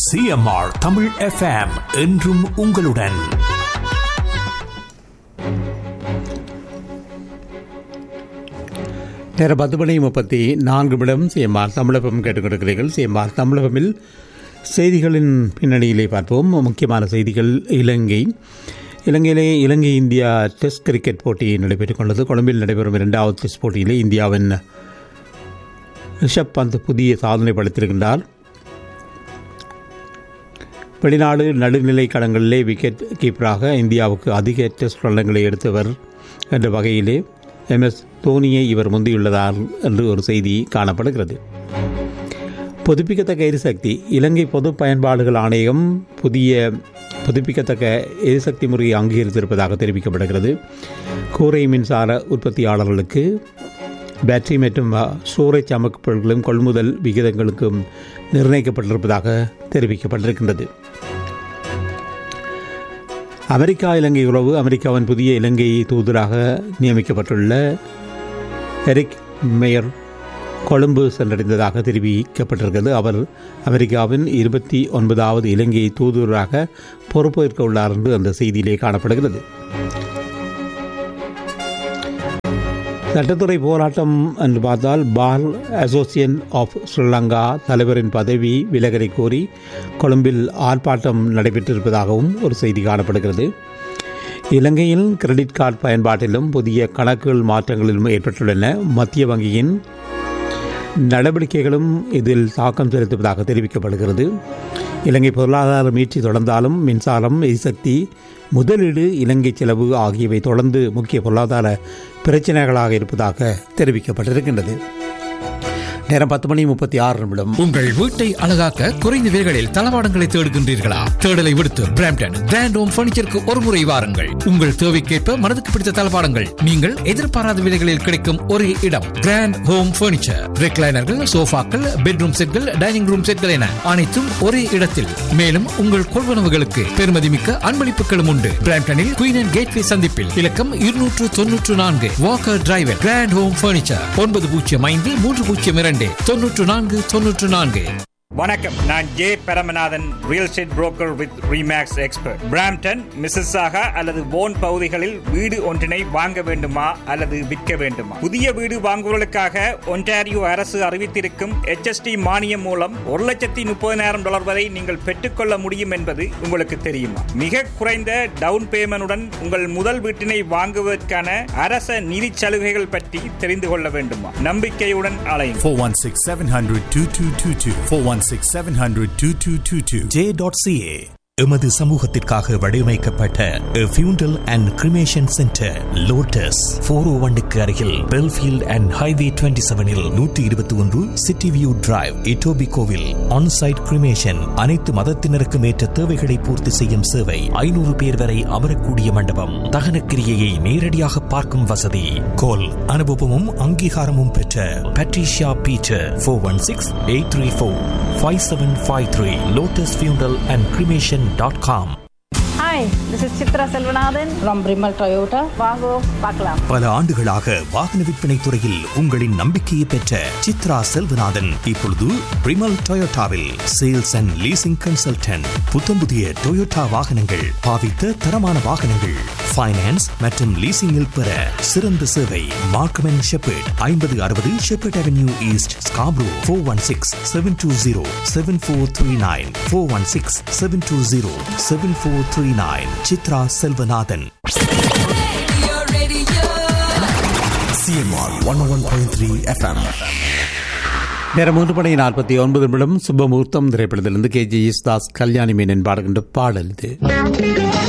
CMR Tamil FM என்றும் உங்களுடன் நேரம் பத்து மணி முப்பத்தி நான்கு நிமிடம் சிஎம்ஆர் தமிழகம் கேட்டுக்கொண்டிருக்கிறீர்கள் சிஎம்ஆர் தமிழகமில் செய்திகளின் பின்னணியிலே பார்ப்போம் முக்கியமான செய்திகள் இலங்கை இலங்கையிலே இலங்கை இந்தியா டெஸ்ட் கிரிக்கெட் போட்டி நடைபெற்றுக் கொண்டது கொழும்பில் நடைபெறும் இரண்டாவது டெஸ்ட் போட்டியிலே இந்தியாவின் ரிஷப் பந்த் புதிய சாதனை படைத்திருக்கின்றார் வெளிநாடு நடுநிலை களங்களிலே விக்கெட் கீப்பராக இந்தியாவுக்கு அதிக டெஸ்ட் ரன்னங்களை எடுத்தவர் என்ற வகையிலே எம் எஸ் தோனியை இவர் முந்தியுள்ளதார் என்று ஒரு செய்தி காணப்படுகிறது புதுப்பிக்கத்தக்க எரிசக்தி இலங்கை பொது பயன்பாடுகள் ஆணையம் புதிய புதுப்பிக்கத்தக்க எரிசக்தி முறையை அங்கீகரித்திருப்பதாக தெரிவிக்கப்படுகிறது கூரை மின்சார உற்பத்தியாளர்களுக்கு பேட்டரி மற்றும் ஸ்டோரேஜ் அமைப்புகளும் கொள்முதல் விகிதங்களுக்கும் நிர்ணயிக்கப்பட்டிருப்பதாக தெரிவிக்கப்பட்டிருக்கின்றது அமெரிக்கா இலங்கை உறவு அமெரிக்காவின் புதிய இலங்கை தூதராக நியமிக்கப்பட்டுள்ள எரிக் மேயர் கொழும்பு சென்றடைந்ததாக தெரிவிக்கப்பட்டிருக்கிறது அவர் அமெரிக்காவின் இருபத்தி ஒன்பதாவது இலங்கை தூதுவராக பொறுப்பேற்க உள்ளார் என்று அந்த செய்தியிலே காணப்படுகிறது சட்டத்துறை போராட்டம் என்று பார்த்தால் பார் அசோசியேஷன் ஆஃப் ஸ்ரீலங்கா தலைவரின் பதவி விலகலை கோரி கொழும்பில் ஆர்ப்பாட்டம் நடைபெற்றிருப்பதாகவும் ஒரு செய்தி காணப்படுகிறது இலங்கையில் கிரெடிட் கார்டு பயன்பாட்டிலும் புதிய கணக்குகள் மாற்றங்களிலும் ஏற்பட்டுள்ளன மத்திய வங்கியின் நடவடிக்கைகளும் இதில் தாக்கம் செலுத்துவதாக தெரிவிக்கப்படுகிறது இலங்கை பொருளாதார மீட்சி தொடர்ந்தாலும் மின்சாரம் எரிசக்தி முதலீடு இலங்கை செலவு ஆகியவை தொடர்ந்து முக்கிய பொருளாதார பிரச்சனைகளாக இருப்பதாக தெரிவிக்கப்பட்டிருக்கின்றது நேரம் பத்து மணி முப்பத்தி ஆறு நிமிடம் உங்கள் வீட்டை அழகாக்க குறைந்த விலைகளில் தளவாடங்களை தேடுகின்றீர்களா தேடலை விடுத்து பிராம்டன் கிராண்ட் ஹோம் பர்னிச்சருக்கு ஒரு முறை வாருங்கள் உங்கள் தேவைக்கேற்ப மனதுக்கு பிடித்த தளவாடங்கள் நீங்கள் எதிர்பாராத விலைகளில் கிடைக்கும் ஒரே இடம் கிராண்ட் ஹோம் பர்னிச்சர் ரெக்லைனர்கள் சோஃபாக்கள் பெட்ரூம் செட்கள் டைனிங் ரூம் செட்கள் என அனைத்தும் ஒரே இடத்தில் மேலும் உங்கள் கொள்வனவுகளுக்கு பெருமதிமிக்க அன்பளிப்புகளும் உண்டு பிராம்டனில் குயின் அண்ட் கேட்வே சந்திப்பில் இலக்கம் இருநூற்று தொன்னூற்று நான்கு Walker Drive Grand home Furniture ஒன்பது பூஜ்ஜியம் ஐந்து மூன்று பூஜ்ஜியம் இரண்டு தொன்னூற்று நான்கு தொன்னூற்று நான்கு வணக்கம் நான் J Paramanathan real estate broker with Remax expert Brampton Mississauga அல்லது போன் பகுதிகளில் வீடு ஒன்றினை வாங்க வேண்டுமா அல்லது விற்க வேண்டுமா புதிய வீடு வாங்குவதற்காக ஒன்டாரியோ அரசு அறிவித்திருக்கும் HST மானியம் மூலம் ஒரு லட்சத்தி முப்பதினாயிரம் டாலர் வரை நீங்கள் பெற்றுக்கொள்ள முடியும் என்பது உங்களுக்கு தெரியுமா மிக குறைந்த டவுன் பேமெண்டுடன் உங்கள் முதல் வீட்டினை வாங்குவதற்கான அரச நிதி சலுகைகள் பற்றி தெரிந்து கொள்ள வேண்டுமா நம்பிக்கையுடன் அலையும் 416 700 2222 416 700 2222 J.ca எமது சமூகத்திற்காக வடிவமைக்கப்பட்ட funeral and cremation centre Lotus four O ஒன்னுக்கு அருகில் பெல்ஃபீல்ட் அண்ட் ஹைவே டுவெண்ட்டி செவனில் நூற்றி இருபத்தி ஒன்று சிட்டி வியூ டிரைவ் இட்டோபி கோவில் ஆன்சைட் கிரிமேஷன் அனைத்து மதத்தினருக்கும் ஏற்ற தேவைகளை பூர்த்தி செய்யும் சேவை ஐநூறு பேர் வரை அமரக்கூடிய மண்டபம் தகன கிரியையை நேரடியாக பார்க்கும் வசதி கோல் அனுபவமும் அங்கீகாரமும் பெற்ற Patricia Peter four one six eight three four five seven five three Lotus funeral and cremation dot com hi this is Chitra Selvanathan from Primal Toyota வாங்கோ பார்க்கலாம் பல ஆண்டுகளாக வாகன விற்பனை துறையில் உங்களின் நம்பிக்கையை பெற்ற சித்ரா செல்வநாதன் இப்பொழுது பிரிமல் டொயோட்டாவில் சேல்ஸ் அண்ட் லீசிங் கன்சல்டன்ட் புத்தம் புதிய டொயோட்டா வாகனங்கள் பாவித்த தரமான வாகனங்கள் ஃபைனான்ஸ் மற்றும் லீசிங்கில் பெற சிறந்த சேவை மார்க்கம் அண்ட் ஷெப்பர்ட் ஐம்பது அறுபது Sheppard Avenue East Scarborough four one six seven two zero seven four three nine four one six seven two zero seven four three nine Chitra Selvanathan CMR one one point three FM நேரம் மூன்று மணி நாற்பத்தி ஒன்பது நிமிடம் சுபமுகூர்த்தம் திரைப்படத்திலிருந்து K G Das Kalyani Menon பாடுகின்ற பாடல் இது